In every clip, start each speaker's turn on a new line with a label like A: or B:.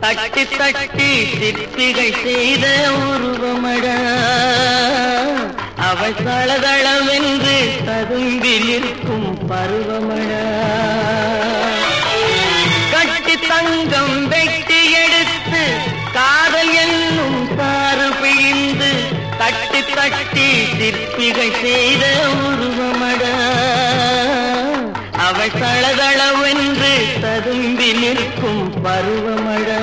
A: தட்டி தட்டி சிற்பிகள் செய்த உருவமடா அவள் தளதளவென்று ததும்பி நிற்கும் பருவமடா கட்டி தங்கம் வெட்டி எடுத்து காதல் என்னும் சாறு பிழிந்து தட்டி தட்டி சிற்பிகள் செய்த உருவமடா அவள் தளதளவென்று ததும்பி நிற்கும் பருவமடா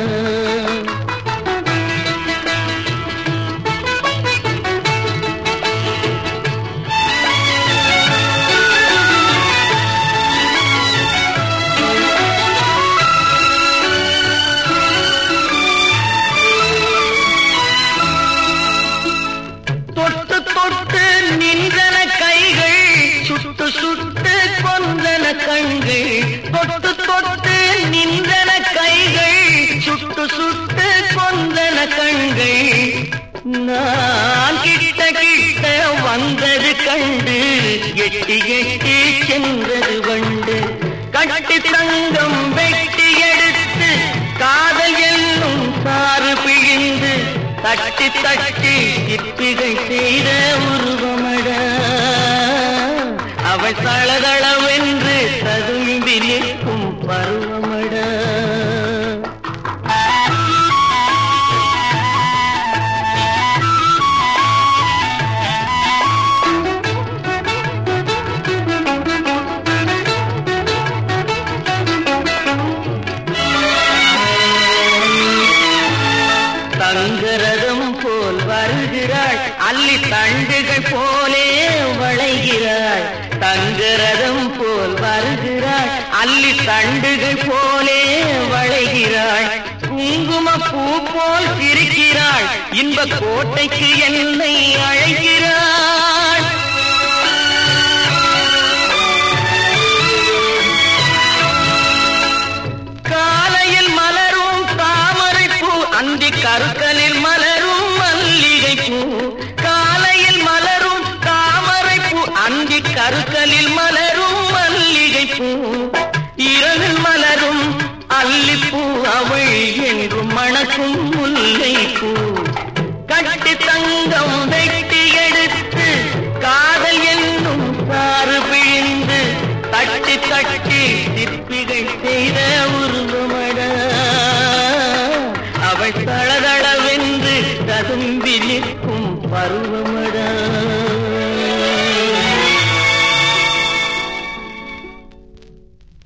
A: தொட்டு தொட்டு நின்றன கைகள் சுட்டு சுட்டு கொன்றன கண்கள் தொட்டு தொட்டு நின்றன கைகள் சுட்டு சுட்டு கொன்றன கண்கள் நான் கிட்ட கிட்ட வந்தது கண்டு எட்டி எட்டி சென்றது வண்டு கட்டி தங்கம் வெட்டி எடுத்து காதல் என்னும் சாறு பிழிந்து தட்டி தட்டி சிற்பிகை செய்த உருவமடா அவள் தளதளவென்று ததும்பி நிற்கும் பருவமடா தங்கரதம் போல் வருகிறாள் அள்ளி தண்டுகள் போலே வளைகிறாள் தங்கரதம் போல் வருகிறாள் அள்ளி தண்டுகள் போலே வளைகிறாள் குங்கும பூ போல் சிரிக்கிறாள் இன்ப கோட்டைக்கு என்னை அழைக்கிறாள் காலையில் மலரும் தாமரை பூ அந்தி கருக்கலில் மலரும் மல்லிகை பூ காலையில் மலரும் தாமரை பூ அந்தி கருக்கலில் மலரும் மல்லிகை பூ இரவில் மலரும் அல்லிப்பூ அவள் என்றும் மணக்கும் முல்லை பூ கட்டி தங்கம் வெட்டி எடுத்து காதல் என்னும் சாறு பிழிந்து தட்டி தட்டி சிற்பிகள் செய்த உருவமடா அவள் தளதளவென்று ததும்பி நிற்கும் பருவம்